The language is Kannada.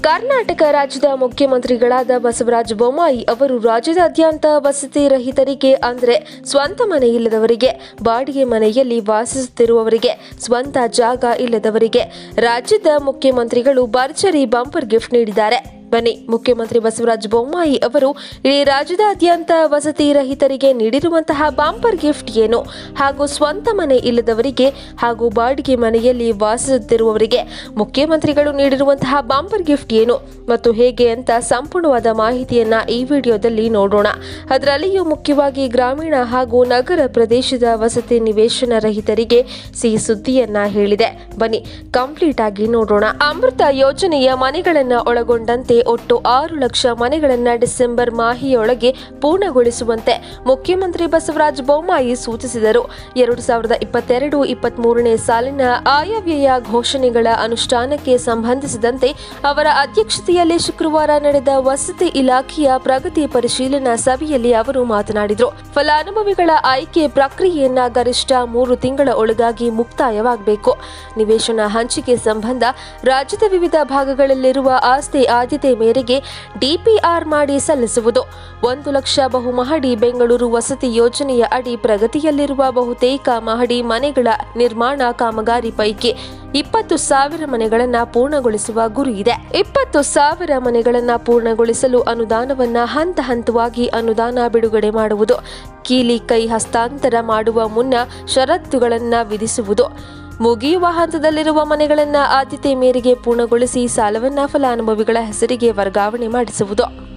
ಕರ್ನಾಟಕ ರಾಜ್ಯದ ಮುಖ್ಯಮಂತ್ರಿಗಳಾದ ಬಸವರಾಜ ಬೊಮ್ಮಾಯಿ ಅವರು ರಾಜ್ಯದಾದ್ಯಂತ ವಸತಿ ರಹಿತರಿಗೆ ಅಂದರೆ ಸ್ವಂತ ಮನೆ ಇಲ್ಲದವರಿಗೆ ಬಾಡಿಗೆ ಮನೆಯಲ್ಲಿ ವಾಸಿಸುತ್ತಿರುವವರಿಗೆ ಸ್ವಂತ ಜಾಗ ಇಲ್ಲದವರಿಗೆ ರಾಜ್ಯದ ಮುಖ್ಯಮಂತ್ರಿಗಳು ಭರ್ಜರಿ ಬಂಪರ್ ಗಿಫ್ಟ್ ನೀಡಿದ್ದಾರೆ ಬನ್ನಿ ಮುಖ್ಯಮಂತ್ರಿ ಬಸವರಾಜ ಬೊಮ್ಮಾಯಿ ಅವರು ಇಡೀ ರಾಜ್ಯದಾದ್ಯಂತ ವಸತಿ ರಹಿತರಿಗೆ ನೀಡಿರುವಂತಹ ಬಾಂಪರ್ ಗಿಫ್ಟ್ ಏನು ಹಾಗೂ ಸ್ವಂತ ಮನೆ ಇಲ್ಲದವರಿಗೆ ಹಾಗೂ ಬಾಡಿಗೆ ಮನೆಯಲ್ಲಿ ವಾಸಿಸುತ್ತಿರುವವರಿಗೆ ಮುಖ್ಯಮಂತ್ರಿಗಳು ನೀಡಿರುವಂತಹ ಬಾಂಪರ್ ಗಿಫ್ಟ್ ಏನು ಮತ್ತು ಹೇಗೆ ಅಂತ ಸಂಪೂರ್ಣವಾದ ಮಾಹಿತಿಯನ್ನ ಈ ವಿಡಿಯೋದಲ್ಲಿ ನೋಡೋಣ ಅದರಲ್ಲಿಯೂ ಮುಖ್ಯವಾಗಿ ಗ್ರಾಮೀಣ ಹಾಗೂ ನಗರ ಪ್ರದೇಶದ ವಸತಿ ನಿವೇಶನ ರಹಿತರಿಗೆ ಸಿಹಿ ಸುದ್ದಿಯನ್ನ ಹೇಳಿದೆ ಬನ್ನಿ ಕಂಪ್ಲೀಟ್ ಆಗಿ ನೋಡೋಣ ಅಮೃತ ಯೋಜನೆಯ ಮನೆಗಳನ್ನ ಒಳಗೊಂಡಂತೆ ಒಟ್ಟು ಆರು ಲಕ್ಷ ಮನೆಗಳನ್ನ ಡಿಸೆಂಬರ್ ಮಾಹಿಯೊಳಗೆ ಪೂರ್ಣಗೊಳಿಸುವಂತೆ ಮುಖ್ಯಮಂತ್ರಿ ಬಸವರಾಜ ಬೊಮ್ಮಾಯಿ ಸೂಚಿಸಿದರು ಎರಡು ಸಾವಿರದ ಇಪ್ಪತ್ತೆರಡು ಇಪ್ಪತ್ಮೂರನೇ ಸಾಲಿನ ಆಯವ್ಯಯ ಘೋಷಣೆಗಳ ಅನುಷ್ಠಾನಕ್ಕೆ ಸಂಬಂಧಿಸಿದಂತೆ ಅವರ ಅಧ್ಯಕ್ಷತೆಯಲ್ಲಿ ಶುಕ್ರವಾರ ನಡೆದ ವಸತಿ ಇಲಾಖೆಯ ಪ್ರಗತಿ ಪರಿಶೀಲನಾ ಸಭೆಯಲ್ಲಿ ಅವರು ಮಾತನಾಡಿದರು ಫಲಾನುಭವಿಗಳ ಆಯ್ಕೆ ಪ್ರಕ್ರಿಯೆಯನ್ನ ಗರಿಷ್ಠ ಮೂರು ತಿಂಗಳ ಒಳಗಾಗಿ ಮುಕ್ತಾಯವಾಗಬೇಕು ನಿವೇಶನ ಹಂಚಿಕೆ ಸಂಬಂಧ ರಾಜ್ಯದ ವಿವಿಧ ಭಾಗಗಳಲ್ಲಿರುವ ಆಸ್ತಿ ಆದ್ಯತೆ ಮೇರೆಗೆ ಡಿಪಿಆರ್ ಮಾಡಿ ಸಲ್ಲಿಸುವುದು ಒಂದು ಲಕ್ಷ ಬಹುಮಹಡಿ ಬೆಂಗಳೂರು ವಸತಿ ಯೋಜನೆಯ ಅಡಿ ಪ್ರಗತಿಯಲ್ಲಿರುವ ಬಹುತೇಕ ಮಹಡಿ ಮನೆಗಳ ನಿರ್ಮಾಣ ಕಾಮಗಾರಿ ಪೈಕಿ ಇಪ್ಪತ್ತು ಸಾವಿರ ಮನೆಗಳನ್ನ ಪೂರ್ಣಗೊಳಿಸುವ ಗುರಿ ಇದೆ ಇಪ್ಪತ್ತು ಸಾವಿರ ಮನೆಗಳನ್ನ ಪೂರ್ಣಗೊಳಿಸಲು ಅನುದಾನವನ್ನ ಹಂತ ಹಂತವಾಗಿ ಅನುದಾನ ಬಿಡುಗಡೆ ಮಾಡುವುದು ಕೀಲಿ ಕೈ ಹಸ್ತಾಂತರ ಮಾಡುವ ಮುನ್ನ ಷರತ್ತುಗಳನ್ನ ವಿಧಿಸುವುದು ಮುಗಿಯುವ ಹಂತದಲ್ಲಿರುವ ಮನೆಗಳನ್ನ ಆದ್ಯತೆ ಮೇರೆಗೆ ಪೂರ್ಣಗೊಳಿಸಿ ಸಾಲವನ್ನ ಫಲಾನುಭವಿಗಳ ಹೆಸರಿಗೆ ವರ್ಗಾವಣೆ ಮಾಡಿಸುವುದು